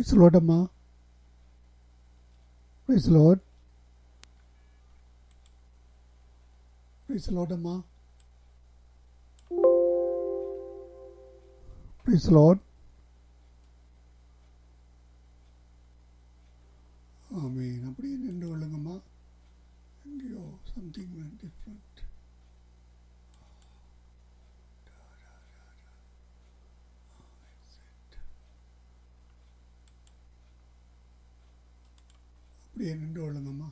price lord அம்மா praise lord praise lord அம்மா praise lord ஆமீன் அப்படியே நின்று கொள்ளுங்கம்மா எங்கேயோ சம்திங் டிஃப்ரெண்ட் அப்படியே நின்று கொள்ளுங்கம்மா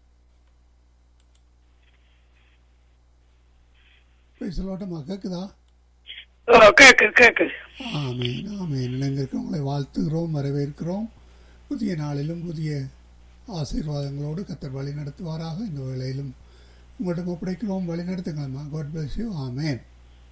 பேசலோட்டம்மா கேட்குதா ஓ கேக்கு கேக்கு ஆமீன் ஆமீன் இணைந்திருக்கிறவங்களை வாழ்த்துகிறோம் வரவேற்கிறோம் புதிய நாளிலும் புதிய ஆசீர்வாதங்களோடு கத்தர் வழி நடத்துவாராக இந்த வேளையிலும் உங்கள்கிட்ட ஒப்படைக்கிறோம் வழி நடத்துங்களம்மா காட் பிளஸ் யூ ஆமேன்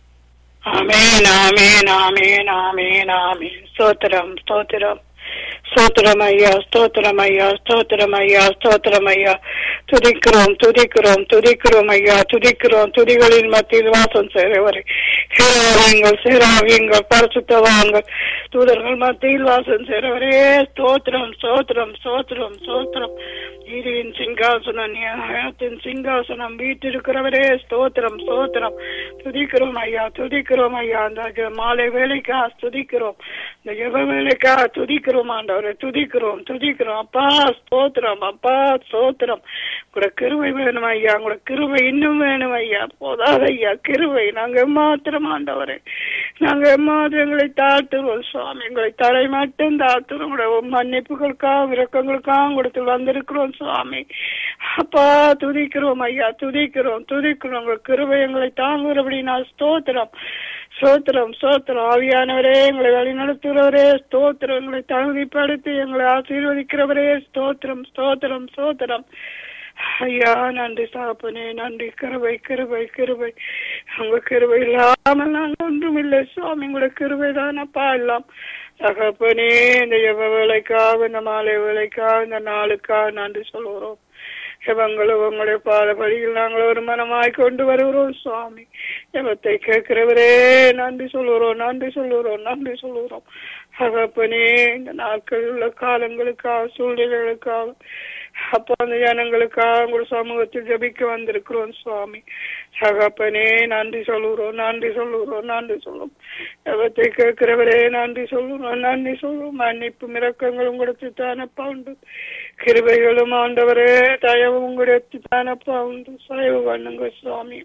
ஆமேன் ஆமேன் ஆமேன் ஆமேன் ஆமேன் ஸ்தோத்திரம் ஸ்தோத்திரம் ஸ்தோத்திரம் ஐயா ஸ்தோத்திரம் ஐயா ஸ்தோத்திரம் ஐயா ஸ்தோத்திரம் ஐயா துதிக்கிறோம் துதிக்கிறோம் துதிக்கிறோம் ஐயா துதிக்கிறோம் துதிகளின் மத்தியில் வாசம் செய்கிறவரை சேராவியங்கள் சேராவியங்கள் பரிசுத்தவாங்கள் தூதர்கள் மத்தியில் வாசம் செய்கிறவரே ஸ்தோத்திரம் ஸ்தோத்திரம் ஸ்தோத்திரம் ஸ்தோத்திரம் நீதியின் சிங்காசனம் நியாயத்தின் சிங்காசனம் வீட்டிருக்கிறவரே ஸ்தோத்திரம் ஸ்தோத்திரம் துதிக்கிறோம் ஐயா துதிக்கிறோம் ஐயா அந்த மாலை வேலைக்கா துதிக்கிறோம் இந்த யுக வேலைக்கா துதிக்கிறோம் ஆண்டவரை துதிக்கிறோம் துதிக்கிறோம் அப்பா ஸ்தோத்திரம் அப்பா ஸ்தோத்திரம் கூட கிருவை வேணும் ஐயா கூட கிருவை இன்னும் வேணும் ஐயா போதாத ஐயா கிருவை நாங்க மாத்திரம் ஆண்டவரே நாங்க எம்மாத்திரம் எங்களை தாழ்த்துறோம் சுவாமி எங்களை தரை மட்டும் தாழ்த்துறோம் கூட மன்னிப்புகளுக்காக விரக்கங்களுக்காக கொடுத்து வந்திருக்கிறோம் சுவாமி அப்பா துதிக்கிறோம் ஐயா துதிக்கிறோம் துதிக்கிறோம் உங்க கிருவை எங்களை தாங்குறபடி நான் ஸ்தோத்திரம் ஸ்தோத்திரம் ஸ்தோத்திரம் ஆவியானவரே எங்களை வழி நடத்துகிறவரே ஸ்தோத்திரம் எங்களை தகுதிப்படுத்தி எங்களை ஆசீர்வதிக்கிறவரே ஸ்தோத்திரம் ஸ்தோத்திரம் ஸ்தோத்திரம் ஐயா நன்றி சாப்பனே நன்றி கிருபை கிருபை கிருபை உங்க கிருபை இல்லாமல் நாங்கள் ஒன்றும் இல்லை சுவாமி உங்களோட கிருபை தானப்பா எல்லாம் தகப்பனே இந்த எவ வேலைக்காக இந்த மாலை வேலைக்காக இந்த நாளுக்காக நன்றி சொல்கிறோம் எவங்களும் உங்களுடைய பாதபடியில் நாங்கள் ஒரு மனமாய் கொண்டு வருகிறோம் சுவாமி எவத்தை கேட்கிறவரே நன்றி சொல்லுகிறோம் நன்றி சொல்லுகிறோம் நன்றி சொல்லுகிறோம் தகப்பனே இந்த நாட்களில் உள்ள காலங்களுக்காக சூழ்நிலைகளுக்காக அப்போ அந்த ஜனங்களுக்காக உங்கள் சமூகத்தில் ஜபிக்க வந்திருக்கிறோம் சுவாமி சகப்பனே நன்றி சொல்லுகிறோம் நன்றி சொல்லுகிறோம் நன்றி சொல்லுவோம் எவத்தை கேட்கிறவரே நன்றி சொல்லுகிறோம் நன்றி சொல்லுவோம் மன்னிப்பு மிரக்கங்களும் கொடுத்து தானப்பா உண்டு கிருபைகளும் ஆண்டவரே தயவும் கொடுத்து தானப்பா உண்டு சயவு பண்ணுங்க சுவாமி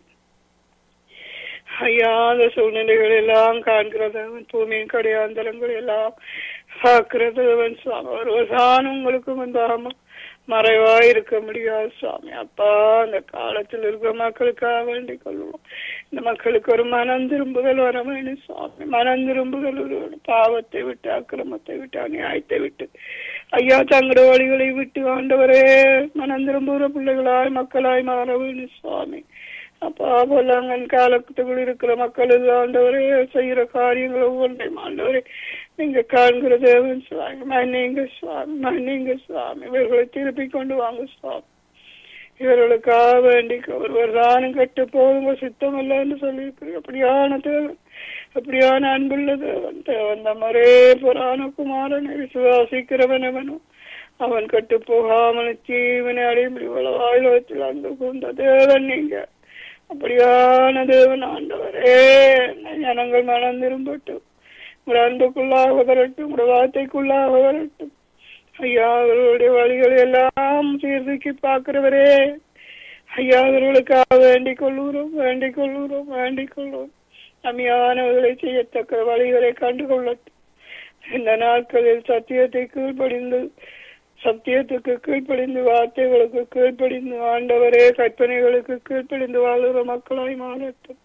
ஐயா அந்த சூழ்நிலைகள் எல்லாம் காண்கிறது அவன் பூமியின் கடையாந்தரங்கள் எல்லாம் பார்க்கிறது அவன் சுவாமி ஒருவர்தான் உங்களுக்கு முன்பாக மறைவா இருக்க முடியாது சுவாமி அப்பா அந்த காலத்தில் இருக்கிற மக்களுக்காக வேண்டிக் கொள்வோம் இந்த மக்களுக்கு ஒரு மனம் திரும்புதல் வர வேணும் சுவாமி மனம் திரும்புதல் ஒரு பாவத்தை விட்டு அக்கிரமத்தை விட்டு அநியாயத்தை விட்டு ஐயா தங்களோட வழிகளை விட்டு ஆண்டவரே மனம் திரும்புகிற பிள்ளைகளாய் மக்களாய் மாற வேணும் சுவாமி அப்பா பொல்லாங்கன் காலத்துக்குள் இருக்கிற மக்கள் ஆண்டவரே செய்யற காரியங்கள் ஒவ்வொன்றையும் ஆண்டவரே நீங்க காண்கிற தேவன் சுவாமி மன்னிங்க சுவாமி மன்னிங்க சுவாமி இவர்களை திருப்பி கொண்டு வாங்க சுவாமி இவர்களுக்காக வேண்டி ஒருவர் தானும் கட்டு போதுங்க சித்தம் இல்லை என்று சொல்லியிருக்கிறேன் அப்படியான தேவன் அப்படியான அன்புள்ள தேவன் தேவன் நம்மரே புராண குமாரனை விசுவாசிக்கிறவன் அவனும் அவன் கட்டு போகாமல் தீவனை அடையும்படி உலகாயுலகத்தில் அன்பு கொண்ட தேவன் நீங்க அப்படியான தேவன் ஆண்டவரே ஜனங்கள் மனம் திரும்பட்டும் உங்களோட அன்புக்குள்ளாக வரட்டும் உங்களோட வார்த்தைக்குள்ளாக வரட்டும் ஐயா அவர்களுடைய வழிகளை எல்லாம் சீர்தூக்கி பார்க்கிறவரே ஐயா அவர்களுக்காக வேண்டிக் கொள்ளுகிறோம் வேண்டிக் கொள்ளுகிறோம் வேண்டிக் கொள்ளுவோம் அம்மையானவர்களை செய்யத்தக்க வழிகளை கண்டுகொள்ளட்டும் இந்த நாட்களில் சத்தியத்தை கீழ்ப்படிந்து சத்தியத்துக்கு கீழ்ப்படிந்து வார்த்தைகளுக்கு கீழ்ப்படிந்து ஆண்டவரே கற்பனைகளுக்கு கீழ்ப்படிந்து வாழ்கிற மக்களாய் மாறட்டும்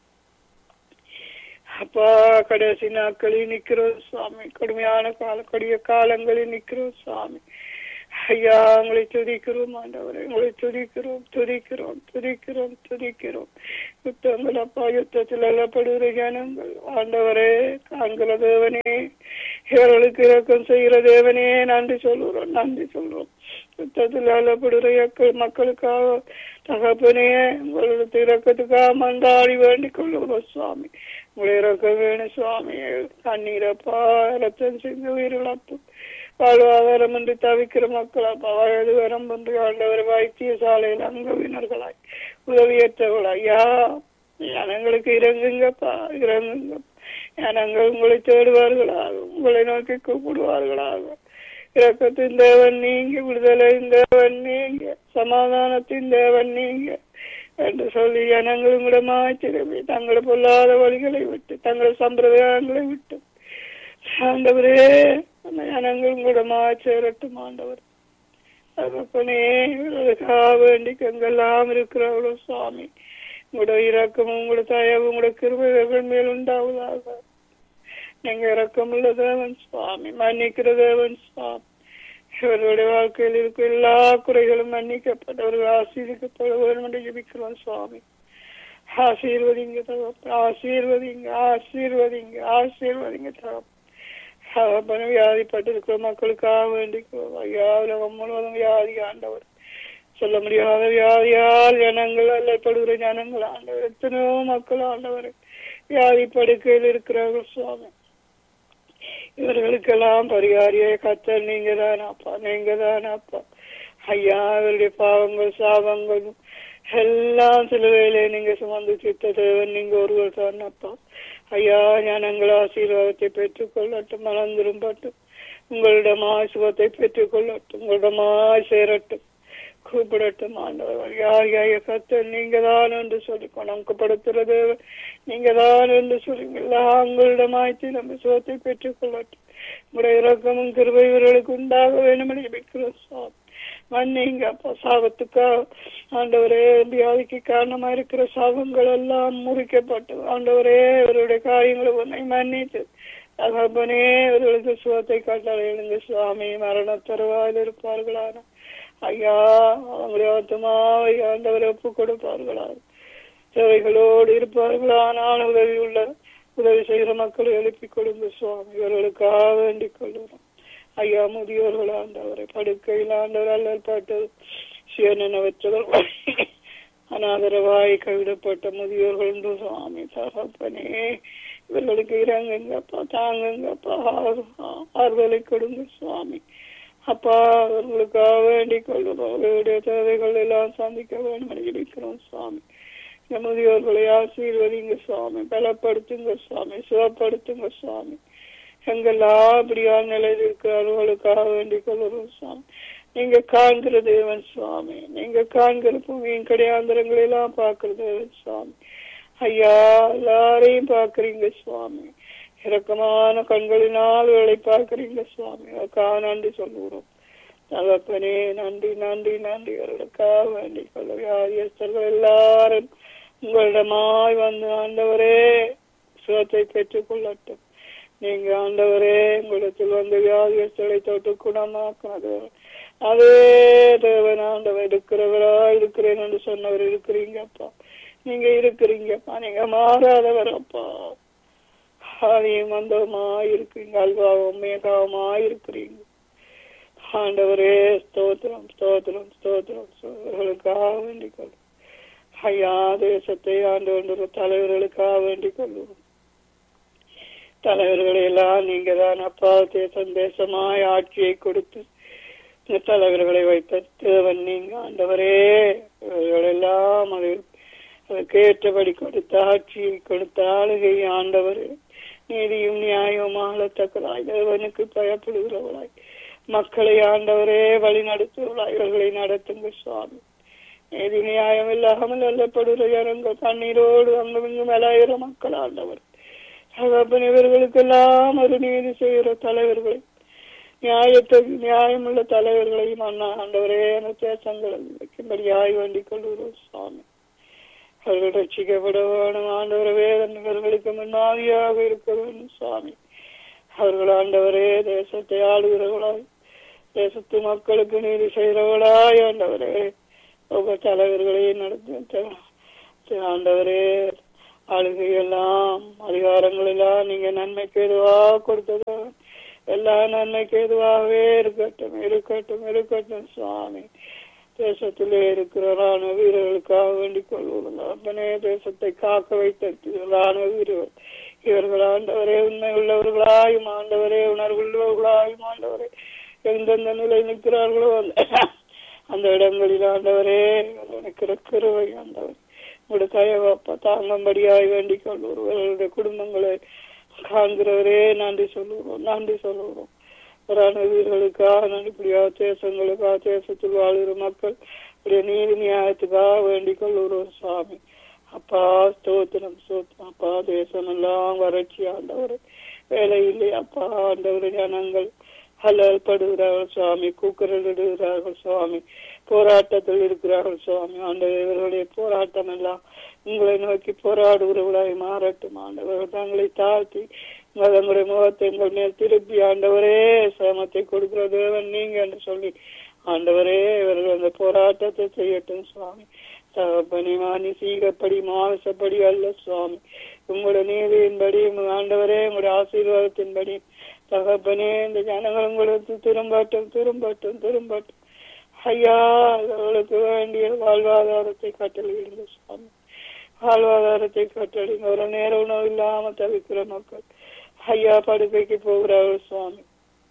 அப்பா கடைசி நாட்களில் நிக்கிறோம் சுவாமி கடுமையான கால கொடிய காலங்களில் நிக்கிறோம் சுவாமி ஐயா உங்களை துதிக்கிறோம் ஆண்டவரை உங்களை துதிக்கிறோம் துதிக்கிறோம் துதிக்கிறோம் துதிக்கிறோம் யுத்தங்கள் அப்பா யுத்தத்தில் எல்லப்படுகிற ஜனங்கள் ஆண்டவரே காண்கிற தேவனே இவர்களுக்கு இறக்கம் செய்கிற தேவனே நன்றி சொல்லுறோம் நன்றி சொல்றோம் யுத்தத்தில் எல்லப்படுகிற மக்களுக்காக தகப்பனே உங்களோட இறக்கத்துக்காக மந்தாடி வேண்டிக் கொள்ளுகிறோம் சுவாமி உங்களை இறக்க வேணும் சுவாமி கண்ணீரப்பா ரத்தம் சிந்து உயிரிழப்பு வாழ்வாதாரம் என்று தவிக்கிற மக்கள் அப்பா வயது வரம் என்று ஆண்டவர் வைத்தியசாலையில் அங்கவினர்களாய் உதவியற்றவர்களாய் யா ஜனங்களுக்கு இறங்குங்கப்பா இறங்குங்க ஜனங்கள் உங்களை தேடுவார்களாக உங்களை நோக்கி கூப்பிடுவார்களாக இரக்கத்தின் தேவன் நீங்க விடுதலையின் தேவன் நீங்க சமாதானத்தின் தேவன் நீங்க என்று சொல்லி ஜனங்கள் உங்களிடமாய் திரும்பி தங்களை பொல்லாத வழிகளை விட்டு தங்கள் சம்பிரதாயங்களை விட்டு ஆண்டவரே அந்த ஜனங்கள் உங்களிடமாய் சேரட்டும் ஆண்டவர் தகப்பனே இவர்களுக்காக வேண்டி எங்கெல்லாம் இருக்கிறார்களோ சுவாமி உங்களோட இரக்கமும் உங்களோட தயவும் உங்களோட கிருபைகள் மேல் உண்டாவதாக நீங்க இரக்கமுள்ள தேவன் சுவாமி மன்னிக்கிற தேவன் சுவாமி இவர்களுடைய வாழ்க்கையில் இருக்கும் எல்லா குறைகளும் மன்னிக்கப்பட்டவர்கள் ஆசீர்விக்கப்பட வேண்டும் என்று ஜெபிக்கிறோம் சுவாமி ஆசீர்வதிங்க தகப்பன் ஆசீர்வதிங்க ஆசீர்வதிங்க ஆசீர்வதிங்க தகப்பன் தகப்பன வியாதிப்பட்டிருக்கிற மக்களுக்காக வேண்டிக்கிறோம் ஐயா உலகம் முழுவதும் வியாதி ஆண்டவர் சொல்ல முடியாத வியாதியால் ஜனங்கள் அல்லப்படுகிற ஜனங்கள் ஆண்டவர் எத்தனையோ மக்கள் ஆண்டவர் வியாதி படுக்கையில் இருக்கிறார்கள் சுவாமி இவர்களுக்கெல்லாம் பரிகாரியை கத்தல் நீங்க தானப்பா நீங்க தானப்பா ஐயா இவருடைய பாவங்கள் சாபங்கள் எல்லாம் சில வேலை நீங்க சுமந்து சித்த தேவன் நீங்க ஒருவர் தானப்பா ஐயா ஞானங்கள் ஆசீர்வாதத்தை பெற்றுக்கொள்ளட்டும் மலர்ந்திரும்பட்டும் உங்களிடமாய் சுகத்தை பெற்றுக்கொள்ளட்டும் உங்களிடமாய் சேரட்டும் கூப்பிடட்டும் ஆண்டவர் யார் யாய கத்த நீங்க தான் என்று சொல்லி குணம்கப்படுத்துறது நீங்க தான் என்று சொல்லி எல்லாம் உங்களிடமாய் திரும்ப சுகத்தை பெற்றுக்கொள்ளட்டும் உங்களுடைய இறக்கமும் கிருபை இவர்களுக்கு உண்டாக வேண்டும் என்று ஜெபிக்கிறோம் சாமி மன்னிங்க அப்பா சாபத்துக்கா ஆண்டவரே வியாதிக்கு காரணமா இருக்கிற சாபங்கள் எல்லாம் முறிக்கப்பட்டு ஆண்டவரே இவருடைய காரியங்களை உன்னை மன்னித்து தகப்பனே இவர்களுக்கு சுகத்தை காட்டால் எழுங்க சுவாமி மரண தருவாயில் இருப்பார்களான ஐயா அவங்களுடைய ஆத்மாவை ஆண்டவரை ஒப்பு கொடுப்பார்களா தேவைகளோடு இருப்பார்களானால் உதவி உள்ள உதவி செய்கிற மக்களை எழுப்பி கொடுங்க சுவாமி இவர்களுக்காக வேண்டிக் கொள்கிறோம் ஐயா முதியோர்கள் ஆண்டவரை படுக்கையில் ஆண்டவர் அல்லற்பட்டது சுயநினைவற்றவர் அனாதரவாய் கைவிடப்பட்ட முதியோர்கள் என்று சுவாமி தகப்பனே இவர்களுக்கு இறங்குங்கப்பா தாங்குங்கப்பா ஆறுதலை கொடுங்க சுவாமி அப்பா அவர்களுக்காக வேண்டிக் கொள்கிறோம் அவர்களுடைய தேவைகள் எல்லாம் சந்திக்க வேண்டும் என்று இருக்கிறோம் சுவாமி இந்த முதியோர்களை ஆசீர்வதிங்க சுவாமி பலப்படுத்துங்க சுவாமி சுகப்படுத்துங்க சுவாமி எங்கெல்லாம் அப்படியான நிலையில் இருக்கிறவர்களுக்காக வேண்டிக் கொள்கிறோம் சுவாமி நீங்க காண்கிற தேவன் சுவாமி நீங்க காண்கிற பூமியின் கிடையாந்திரங்களை எல்லாம் பார்க்கிற தேவன் சுவாமி ஐயா எல்லாரையும் பாக்குறீங்க சுவாமி இரக்கமான கண்களினால் வேலை பார்க்கிறீங்க சுவாமி அதுக்காக நன்றி சொல்லுகிறோம் தகப்பனே நன்றி நன்றி நன்றி அவர்களுக்காக வேண்டிக் கொள்ள வியாதியஸ்தர்கள் எல்லாரும் உங்களிடமாய் வந்து ஆண்டவரே சுகத்தை பெற்றுக் கொள்ளட்டும் நீங்க ஆண்டவரே உங்களிடத்தில் வந்து வியாதியஸ்தலை தொட்டு குணமாக்காது அதே தேவன் ஆண்டவர் இருக்கிறவரா இருக்கிறேன் என்று சொன்னவர் இருக்கிறீங்கப்பா நீங்க இருக்கிறீங்கப்பா நீங்க மாறாதவர் அப்பா ஆதியும் மந்தமா இருக்கிறீங்க அல்வாவும் மேகாவுமா இருக்கிறீங்க ஆண்டவரே ஸ்தோத்திரம் ஸ்தோத்திரம் ஸ்தோத்திரம் அவர்களுக்காக வேண்டிக் கொள்ளும் ஐயா தேசத்தை ஆண்டு கொண்டு தலைவர்களுக்காக வேண்டிக் கொள்ளும் தலைவர்களை எல்லாம் நீங்க தான் அப்பா தேசம் தேசமாய் ஆட்சியை கொடுத்து இந்த தலைவர்களை வைத்த தேவன் நீங்க ஆண்டவரே இவர்களெல்லாம் அதில் அதற்கு ஏற்றபடி கொடுத்த ஆட்சியை கொடுத்த ஆளுகை ஆண்டவர் நீதியும் நியாயமும் ஆளத்தக்கதாய் தேவனுக்கு பயப்படுகிறவளாய் மக்களை ஆண்டவரே வழி நடத்துவளாய் இவர்களை நடத்துங்க சுவாமி நீதி நியாயம் இல்லாமல் அல்லப்படுகிற ஜனங்கள் கண்ணீரோடு அங்கு மேலாயிர மக்கள் ஆண்டவர் தகப்பன் இவர்களுக்கெல்லாம் ஒரு நீதி செய்கிற தலைவர்களை நியாயத்தை நியாயமுள்ள தலைவர்களையும் அண்ணா ஆண்டவரே என தேசங்கள் வைக்கும்படியாய் வேண்டிக் கொள்கிறோம் சுவாமி அவர்கள் ரட்சிக்கப்பட வேணும் ஆண்டவர் வேதனைகளுக்கு முன்னாடியாக இருக்க வேண்டும் சுவாமி அவர்கள் ஆண்டவரே தேசத்தை ஆளுகிறவளாய் தேசத்து மக்களுக்கு நீதி செய்கிறவளாய் ஆண்டவரே ஒவ்வொரு தலைவர்களையும் நடத்தி ஆண்டவரே ஆளுகையெல்லாம் அதிகாரங்கள் எல்லாம் நீங்க நன்மைக்கு எதுவாக கொடுத்தது எல்லா நன்மைக்கு எதுவாகவே இருக்கட்டும் இருக்கட்டும் இருக்கட்டும் சுவாமி தேசத்திலே இருக்கிற ராணுவ வீரர்களுக்காக வேண்டிக் கொள்வோம் அப்பனே தேசத்தை காக்க வைத்த ராணுவ வீரர்கள் இவர்கள் ஆண்டவரே உண்மை உள்ளவர்களாயும் ஆண்டவரே உணர்வுள்ளவர்களாயும் ஆண்டவரே எந்தெந்த நிலை நிற்கிறார்களோ அந்த அந்த இடங்களில் ஆண்டவரே நிற்கிற கிருவை ஆண்டவர் உங்களுடைய தயவப்பா தாங்கும்படியாய் வேண்டிக் கொள்வர்களுடைய குடும்பங்களை காண்கிறவரே நன்றி சொல்லுகிறோம் நன்றி சொல்லுகிறோம் வீரர்களுக்காக நன்றிப்படியாக தேசங்களுக்காக தேசத்தில் வாழ்கிற மக்கள் உடைய நீதி நியாயத்துக்காக வேண்டிக் கொள்ளுகிறோம் சுவாமி அப்பா ஸ்தோத்திரம் ஸ்தோத்திரம் அப்பா தேசம் எல்லாம் வறட்சி ஆண்டவர் வேலை இல்லை அப்பா ஆண்டவர் ஜனங்கள் ஹலால் படுகிறார்கள் சுவாமி கூக்குரலிடுகிறார்கள் சுவாமி போராட்டத்தில் இருக்கிறார்கள் சுவாமி ஆண்டவர் இவர்களுடைய போராட்டம் எல்லாம் உங்களை நோக்கி போராடுகிறவர்களாய் மாறட்டும் ஆண்டவர் தங்களை தாழ்த்தி தங்களுடைய முகத்தை எங்கள் மேல் திருப்பி ஆண்டவரே சிரமத்தை கொடுக்கிற தேவன் நீங்க என்று சொல்லி ஆண்டவரே இவர்கள் அந்த போராட்டத்தை செய்யட்டும் சுவாமி தகப்பனி மானி சீகப்படி மாவசப்படி அல்ல சுவாமி உங்களோட நீதியின்படி ஆண்டவரே உங்களுடைய ஆசீர்வாதத்தின்படி தகப்பனே இந்த ஜனங்கள் உங்களுக்கு திரும்பட்டும் திரும்பட்டும் திரும்பட்டும் ஐயா அவர்களுக்கு வேண்டிய வாழ்வாதாரத்தை கட்டளையிடுங்க சுவாமி வாழ்வாதாரத்தை கட்டளைங்க ஒரு நேர உணவு இல்லாம தவிக்கிற மக்கள் ஐயா படுக்கைக்கு போகிறார்கள் சுவாமி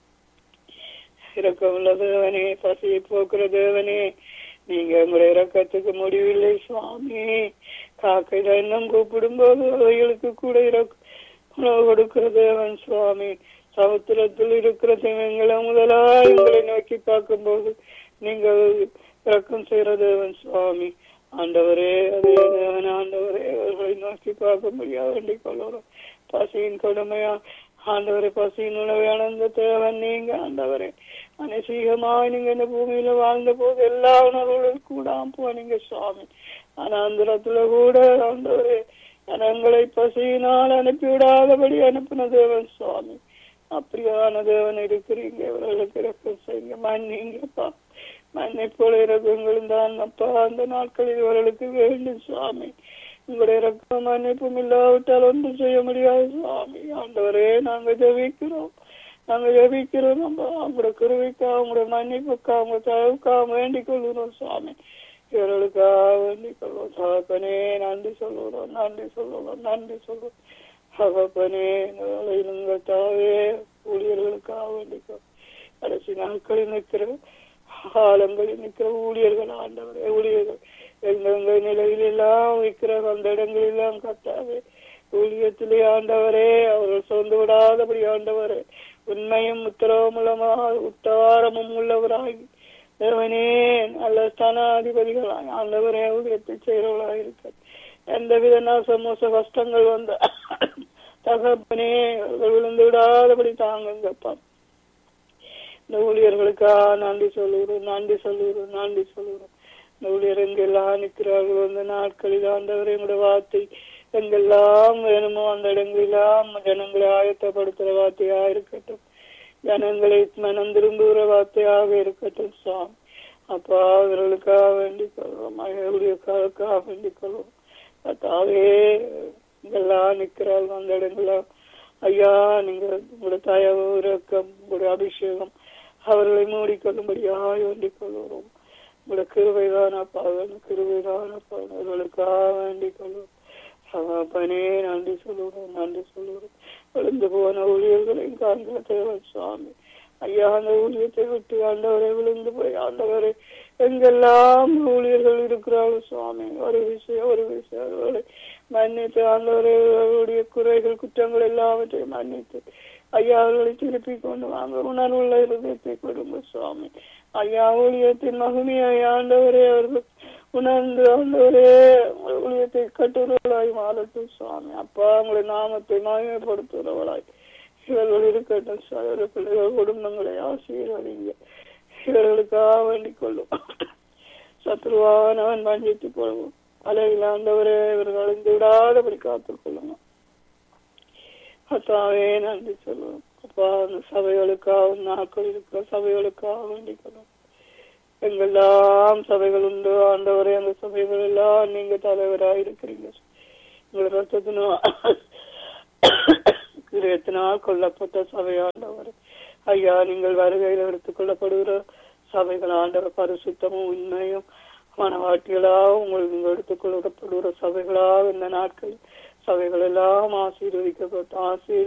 இரக்கமுள்ள தேவனே பசியை போக்குற தேவனே நீங்க உங்களுடைய இறக்கத்துக்கு முடிவில்லை சுவாமி காக்கை இன்னும் கூப்பிடும் போது அவைகளுக்கு கூட இறக்க உணவு கொடுக்கிற தேவன் சுவாமி சமுத்திரத்தில் இருக்கிற திமங்களை முதலாய் உங்களை நோக்கி பார்க்கும் போது நீங்கள் இறக்கம் செய்கிற தேவன் சுவாமி ஆண்டவரே அதே தேவன் ஆண்டவரே அவர்களை நோக்கி பார்க்க முடியாது வேண்டிக் கொள்ளுறோம் பசியின் கொடுமையா ஆண்டவரே பசியின் உணவை அணந்த தேவன் நீங்க ஆண்டவரே அனசீகமாய் நீங்க இந்த பூமியில வாழ்ந்த போது எல்லா உணர்வுகளும் கூடாம போனீங்க சுவாமி அனாந்திரத்துல கூட ஆண்டவரே ஜனங்களை பசியினால் அனுப்பிவிடாதபடி அனுப்பின தேவன் சுவாமி அப்படியான தேவன் இருக்கிறீங்க இவர்களுக்கு இறக்கம் செய்யுங்க மன்னிங்கப்பா மண்ணை போல இறக்கங்களும் தான் அப்பா அந்த நாட்களில் இவர்களுக்கு வேண்டும் சுவாமி உங்களுடைய இறக்கம் மன்னிப்பும் இல்லாவிட்டால் ஒன்றும் செய்ய முடியாது சுவாமி ஆண்டவரே நாங்க ஜெபிக்கிறோம் நாங்க ஜெபிக்கிறோம் நம்ம உங்களோட குருவிக்கா உங்களோட மன்னிப்புக்கா உங்க தயவுக்கா வேண்டிக் கொள்கிறோம் சுவாமி இவர்களுக்காக வேண்டிக் கொள்வோம் தகப்பனே நன்றி சொல்லுகிறோம் நன்றி சொல்லுகிறோம் நன்றி சொல்லுவோம் தகப்பனே நீங்கள் தாவே ஊழியர்களுக்காக வேண்டிக்கோ கடைசி நாட்களில் நிற்கிற காலங்களில் நிற்கிற ஊழியர்கள் ஆண்டவரே ஊழியர்கள் எங்கெங்க நிலையில் எல்லாம் வைக்கிற அந்த இடங்களெல்லாம் கட்டாவே ஊழியத்திலே ஆண்டவரே அவர்கள் சொந்து விடாதபடி ஆண்டவரே உண்மையும் உத்தரவும் உள்ளமாக உத்தவாரமும் உள்ளவராகி தேவனே நல்ல ஸ்தானாதிபதிகளாய் ஆண்டவரே ஊழியத்தை செய்கிறவர்களாக இருக்க எந்தவித நாசமோச கஷ்டங்கள் வந்த தகப்பனே அவர்கள் விழுந்து விடாதபடி தாங்குங்கப்பா இந்த ஊழியர்களுக்காக நன்றி சொல்லுகிறோம் நன்றி சொல்லுகிறோம் நன்றி சொல்லுகிறோம் இந்த ஊழியர் எங்கெல்லாம் நிற்கிறார்களோ அந்த நாட்களில் ஆண்டவர் எங்களுடைய வார்த்தை எங்கெல்லாம் வேணுமோ அந்த இடங்களெல்லாம் ஜனங்களை ஆயத்தப்படுத்துகிற வார்த்தையா இருக்கட்டும் ஜனங்களை மனம் திரும்புகிற வார்த்தையாக இருக்கட்டும் சுவாமி அப்பா அவர்களுக்காக வேண்டிக் கொள்வோம் ஊழியர்களுக்காக வேண்டிக் கொள்வோம் கத்தாவே இங்கெல்லாம் நிற்கிறாள் அந்த இடங்களா ஐயா நீங்க உங்களுடைய தயவு இரக்கம் உங்களுடைய அபிஷேகம் அவர்களை மூடிக்கொள்ளும்படியாக வேண்டிக் கொள்கிறோம் உங்களுடைய கிருவைதானப்பா கிருவைதானப்பா அவர்களுக்காக வேண்டிக் கொள்வோம் சகாப்பனே நன்றி சொல்லுகிறோம் நன்றி சொல்லுகிறோம் விழுந்து போன ஊழியர்களையும் காண்கிற தேவன் சுவாமி ஐயா அந்த ஊழியத்தை விட்டு ஆண்டவரை விழுந்து போய் ஆண்டவரை எங்கெல்லாம் ஊழியர்கள் இருக்கிறார்கள் சுவாமி ஒரு விஷயம் ஒரு விஷயம் அவர்களை மன்னித்து ஆண்டவரை அவருடைய குறைகள் குற்றங்கள் எல்லாவற்றையும் மன்னித்து ஐயா அவர்களை திருப்பி கொண்டு வாங்க உணர்வுள்ள இருதயத்தை கொடுங்க சுவாமி ஐயா ஊழியத்தின் மகிமையை ஆண்டவரே அவர்கள் உணர்ந்து ஆண்டவரே ஊழியத்தை கட்டுறவளாய் மாறட்டும் சுவாமி அப்பா உங்களுடைய நாமத்தை மகிமைப்படுத்துகிறவளாய் இவர்கள் இருக்கட்டும் சகோதர பிள்ளைகள் குடும்பங்களை ஆசீர்வதிங்க இவர்களுக்காக வேண்டிக் கொள்ளும் சத்ருவானவன் வஞ்சித்துக் கொள்வோம் அலையில் ஆண்டவரே இவர்கள் அழிந்து விடாதபடி காத்துக் கொள்ளுங்க அத்தாவே நன்றி சொல்லுவோம் அப்பா அந்த சபைகளுக்காக நாட்கள் இருக்கிற சபைகளுக்காக வேண்டிக் கொள்ளும் எங்கெல்லாம் சபைகள் உண்டு ஆண்டவரே அந்த சபைகள் எல்லாம் நீங்க தலைவராக இருக்கிறீங்க உங்கள் ரத்தத்தினால் கிரியத்தினால் கொல்லப்பட்ட சபை ஆண்டவர் ஐயா நீங்கள் வருகையில் எடுத்துக் கொள்ளப்படுகிற சபைகள் ஆண்டவர் பரிசுத்தமும் உண்மையும் மனவாட்டிகளாக உங்களுக்கு எடுத்துக் கொள்ளப்படுகிற சபைகளாக இந்த நாட்களில் சபைகள் எல்லாம் ஆசீர்வதிக்கப்பட்டு ஆசீர்